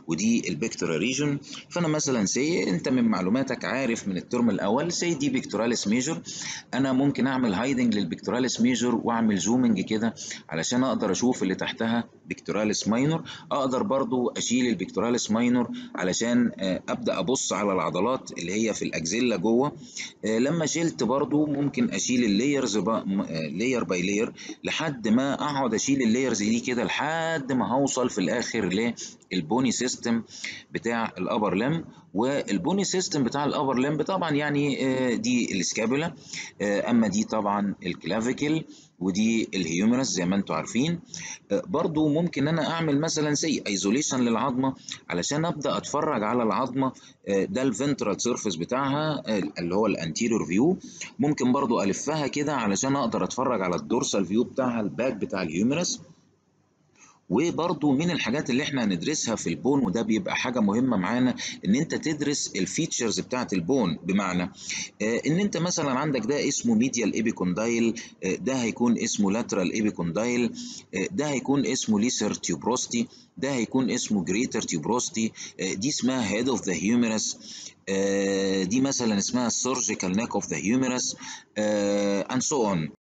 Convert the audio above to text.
ودي البيكتورال ريجون فانا مثلا سي انت من معلوماتك عارف من الترم الاول سي دي بيكتوراليس ميجور انا ممكن اعمل هايدنج للبيكتوراليس ميجور واعمل زومنج كده علشان اقدر اشوف اللي تحتها بيكتوراليس ماينور اقدر برضو اشيل البيكتوراليس ماينور علشان ابدا ابص على العضلات اللي هي في الاكزيلا جوه لما شلت برضو ممكن اشيل اللايرز لاير باي لاير لحد ما اقعد اشيل اللايرز دي كده لحد ما هوصل في الاخر للبوني سيستم بتاع الابر لم والبوني سيستم بتاع الابر لمب طبعا يعني دي السكابولا اما دي طبعا الكلافيكل ودي الهيومرس زي ما انتم عارفين برضو ممكن انا اعمل مثلا زي ايزوليشن للعظمه علشان ابدا اتفرج على العظمه ده الفنترال سيرفيس بتاعها اللي هو الانتيريور فيو ممكن برضو الفها كده علشان اقدر اتفرج على الدورسال فيو بتاعها الباك بتاع الهيومرس وبرضو من الحاجات اللي احنا هندرسها في البون وده بيبقى حاجة مهمة معانا ان انت تدرس الفيتشرز بتاعت البون بمعنى اه ان انت مثلا عندك ده اسمه ميديال ايبيكوندايل اه ده هيكون اسمه لاترال ايبيكوندايل اه ده هيكون اسمه ليسر تيوبروستي ده هيكون اسمه جريتر تيوبروستي دي اسمها هيد اوف ذا هيومرس دي مثلا اسمها سيرجيكال ناك اوف ذا هيومرس اند سو اون